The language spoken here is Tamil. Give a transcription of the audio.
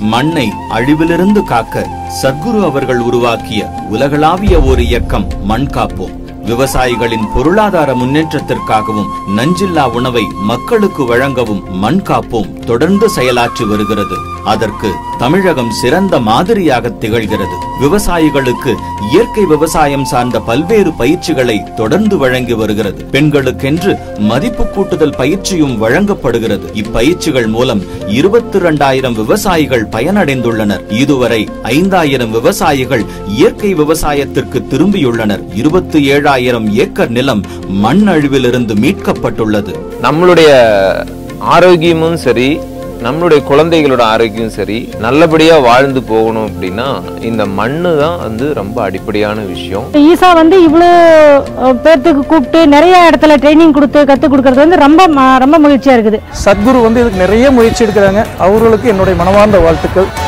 மண்ணை அழிவிலிருந்து காக்க சத்குரு அவர்கள் உருவாக்கிய உலகளாவிய ஒரு இயக்கம் மண் காப்போம் விவசாயிகளின் பொருளாதார முன்னேற்றத்திற்காகவும் நஞ்சில்லா உணவை மக்களுக்கு வழங்கவும் மண் காப்போம் தொடர்ந்து செயலாற்றி வருகிறது அதற்கு தமிழகம் சிறந்த மாதிரியாக திகழ்கிறது விவசாயிகளுக்கு இயற்கை விவசாயம் சார்ந்த பல்வேறு பயிற்சிகளை தொடர்ந்து வழங்கி வருகிறது பெண்களுக்கென்று மதிப்பு கூட்டுதல் பயிற்சியும் வழங்கப்படுகிறது இப்பயிற்சிகள் மூலம் இருபத்தி இரண்டாயிரம் விவசாயிகள் பயனடைந்துள்ளனர் இதுவரை ஐந்தாயிரம் விவசாயிகள் இயற்கை விவசாயத்திற்கு திரும்பியுள்ளனர் இருபத்தி ஏழாயிரம் ஏக்கர் நிலம் மண் அழிவிலிருந்து மீட்கப்பட்டுள்ளது நம்மளுடைய ஆரோக்கியமும் சரி நம்மளுடைய குழந்தைகளோட ஆரோக்கியமும் சரி நல்லபடியா வாழ்ந்து போகணும் அப்படின்னா இந்த மண்ணு தான் வந்து ரொம்ப அடிப்படையான விஷயம் ஈசா வந்து இவ்வளோ அஹ், பேர்த்துக்கு கூப்பிட்டு நிறைய இடத்துல ட்ரைனிங் கொடுத்து கற்றுக் கொடுக்கறது வந்து ரொம்ப ம- ரொம்ப மகிழ்ச்சியா இருக்குது சத்குரு வந்து இதுக்கு நிறைய முயற்சி எடுக்கிறாங்க அவர்களுக்கு என்னுடைய மனமார்ந்த வாழ்த்துக்கள்